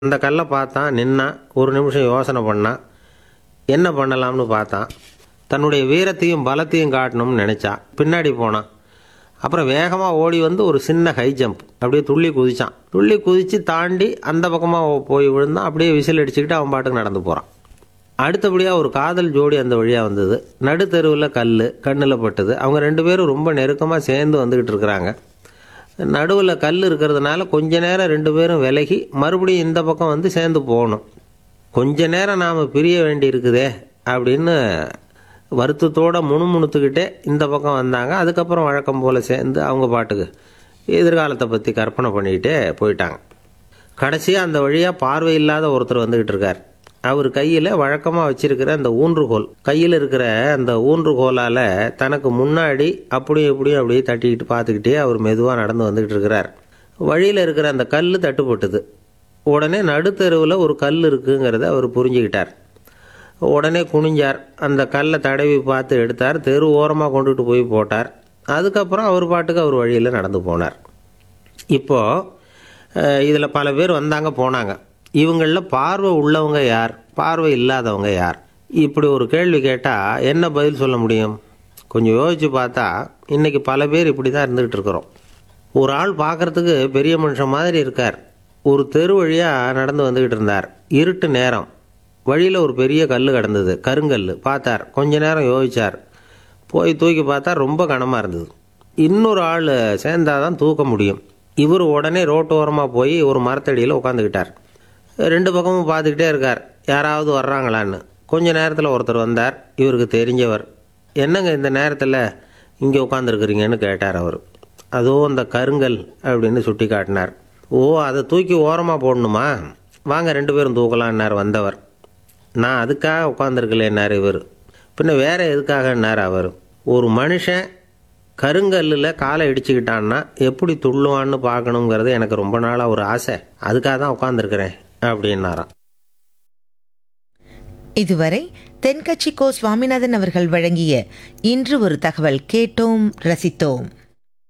அந்த கல்லை பார்த்தான் நின்னான் ஒரு நிமிஷம் யோசனை பண்ணான் என்ன பண்ணலாம்னு பார்த்தான் தன்னுடைய வீரத்தையும் பலத்தையும் காட்டணும்னு நினச்சான் பின்னாடி போனான் அப்புறம் வேகமாக ஓடி வந்து ஒரு சின்ன ஹை ஜம்ப் அப்படியே துள்ளி குதிச்சான் துள்ளி குதித்து தாண்டி அந்த பக்கமாக போய் விழுந்தான் அப்படியே விசில் அடிச்சுக்கிட்டு அவன் பாட்டுக்கு நடந்து போகிறான் அடுத்தபடியாக ஒரு காதல் ஜோடி அந்த வழியாக வந்தது நடுத்தெருவில் கல் கண்ணில் பட்டது அவங்க ரெண்டு பேரும் ரொம்ப நெருக்கமாக சேர்ந்து வந்துக்கிட்டு இருக்கிறாங்க நடுவில் கல் இருக்கிறதுனால கொஞ்ச நேரம் ரெண்டு பேரும் விலகி மறுபடியும் இந்த பக்கம் வந்து சேர்ந்து போகணும் கொஞ்ச நேரம் நாம் பிரிய வேண்டி இருக்குதே அப்படின்னு வருத்தத்தோட முணுமுணுத்துக்கிட்டே இந்த பக்கம் வந்தாங்க அதுக்கப்புறம் வழக்கம் போல் சேர்ந்து அவங்க பாட்டுக்கு எதிர்காலத்தை பற்றி கற்பனை பண்ணிக்கிட்டே போயிட்டாங்க கடைசியாக அந்த வழியாக பார்வை இல்லாத ஒருத்தர் வந்துக்கிட்டு இருக்கார் அவர் கையில் வழக்கமாக வச்சிருக்கிற அந்த ஊன்றுகோல் கையில் இருக்கிற அந்த ஊன்றுகோலால் தனக்கு முன்னாடி அப்படியும் இப்படியும் அப்படியே தட்டிக்கிட்டு பார்த்துக்கிட்டே அவர் மெதுவாக நடந்து வந்துக்கிட்டு இருக்கிறார் வழியில் இருக்கிற அந்த கல் தட்டுப்பட்டது உடனே நடுத்தெருவில் ஒரு கல் இருக்குங்கிறத அவர் புரிஞ்சுக்கிட்டார் உடனே குனிஞ்சார் அந்த கல்லை தடவி பார்த்து எடுத்தார் தெரு ஓரமாக கொண்டுட்டு போய் போட்டார் அதுக்கப்புறம் அவர் பாட்டுக்கு அவர் வழியில் நடந்து போனார் இப்போது இதில் பல பேர் வந்தாங்க போனாங்க இவங்களில் பார்வை உள்ளவங்க யார் பார்வை இல்லாதவங்க யார் இப்படி ஒரு கேள்வி கேட்டால் என்ன பதில் சொல்ல முடியும் கொஞ்சம் யோசித்து பார்த்தா இன்றைக்கி பல பேர் இப்படி தான் இருந்துகிட்டு இருக்கிறோம் ஒரு ஆள் பார்க்குறதுக்கு பெரிய மனுஷன் மாதிரி இருக்கார் ஒரு தெரு வழியாக நடந்து வந்துக்கிட்டு இருந்தார் இருட்டு நேரம் வழியில் ஒரு பெரிய கல் கிடந்தது கருங்கல் பார்த்தார் கொஞ்ச நேரம் யோசிச்சார் போய் தூக்கி பார்த்தா ரொம்ப கனமாக இருந்தது இன்னொரு ஆள் சேர்ந்தாதான் தூக்க முடியும் இவர் உடனே ரோட்டோரமாக போய் ஒரு மரத்தடியில் உட்காந்துக்கிட்டார் ரெண்டு பக்கமும் பார்த்துக்கிட்டே இருக்கார் யாராவது வர்றாங்களான்னு கொஞ்ச நேரத்தில் ஒருத்தர் வந்தார் இவருக்கு தெரிஞ்சவர் என்னங்க இந்த நேரத்தில் இங்கே உட்காந்துருக்குறீங்கன்னு கேட்டார் அவர் அதோ அந்த கருங்கல் அப்படின்னு சுட்டி காட்டினார் ஓ அதை தூக்கி ஓரமாக போடணுமா வாங்க ரெண்டு பேரும் தூக்கலான்னார் வந்தவர் நான் அதுக்காக உட்காந்துருக்கலேன்னார் இவர் பின்ன வேற எதுக்காகன்னார் அவர் ஒரு மனுஷன் கருங்கல்லில் காலை இடிச்சுக்கிட்டான்னா எப்படி துள்ளுவான்னு பார்க்கணுங்கிறது எனக்கு ரொம்ப நாளாக ஒரு ஆசை அதுக்காக தான் உட்காந்துருக்கிறேன் அப்படின்னாராம் இதுவரை தென்கட்சி கோ சுவாமிநாதன் அவர்கள் வழங்கிய இன்று ஒரு தகவல் கேட்டோம் ரசித்தோம்